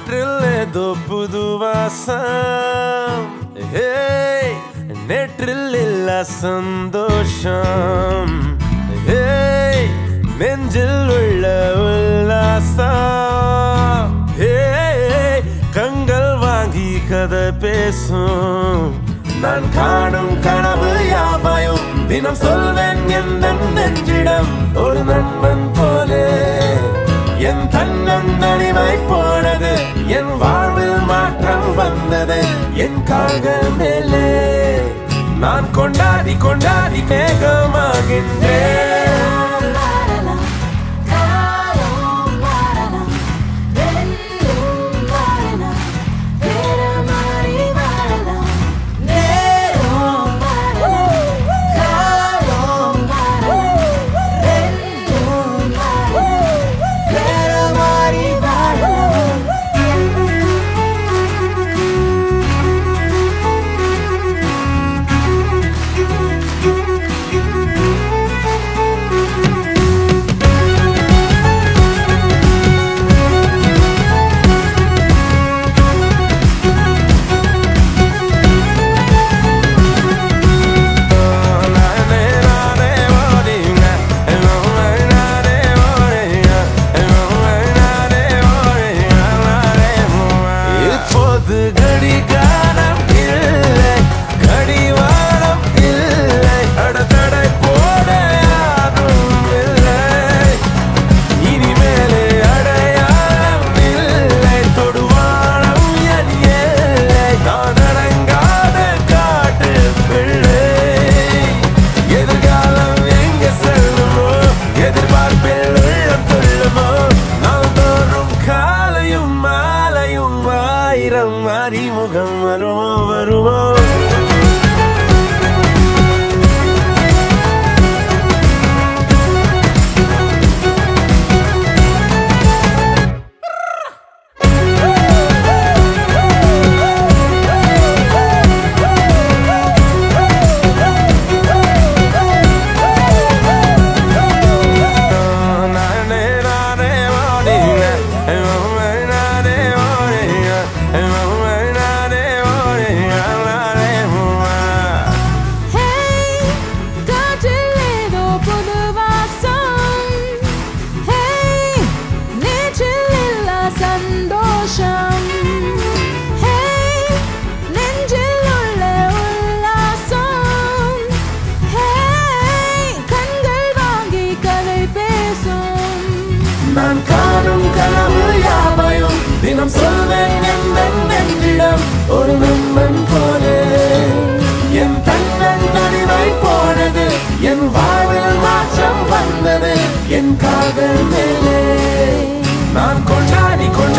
காற்றில் ஏதோ புது வாசம் ஹேய், நேற்றில் இல்ல சந்தோஷம் ஹேய், நெஞ்சில் உள்ள உல்லாசம் ஹேய், கண்கள் வாங்கி கதை பேசும் நான் காணும் கனவு யாவையும் தினம் சொல்வேன் எந்த நெஞ்சிடம் ஒரு நண்பன் போலே என் தன்னம் தனிமை போனது என் வாழ்வில் மாற்றம் வந்தது என் கால்கள் மேலே நான் கொண்டாடி கொண்டாடி மேகமாகின்றேன் இப்போது கடிகாரம் இல்லை கடிவாளம் இல்லை அடத்தடை போட யாரும் இல்லை இனிமேலே அடையாளம் இல்லை தொடுவானம் என் எல்லை நான் அடங்காத காட்டு பிள்ளை எதிர்காலம் எங்க செல்லுமோ எதிர்பார்ப்பில் உள்ளம் துள்ளுமோ நான் தோறும் காலையும் மாலையும் ஆயிரம் அறிமுகம் வருமோ வருமோ சந்தோஷம் Hey, நெஞ்சில் உள்ள உல்லாசம் Hey, கண்கள் வாங்கி கதை பேசும் நான் காணும் கனவு யாவையும் தினம் சொல்வேன் எந்த நெஞ்சிடம் ஒரு நண்பன் போலே என் தன்னன் நடிவை போனது என் வாழ்வில் மாற்றம் வந்தது என் காதல் மேலே நான் கொண்டாடி கொண்டாடி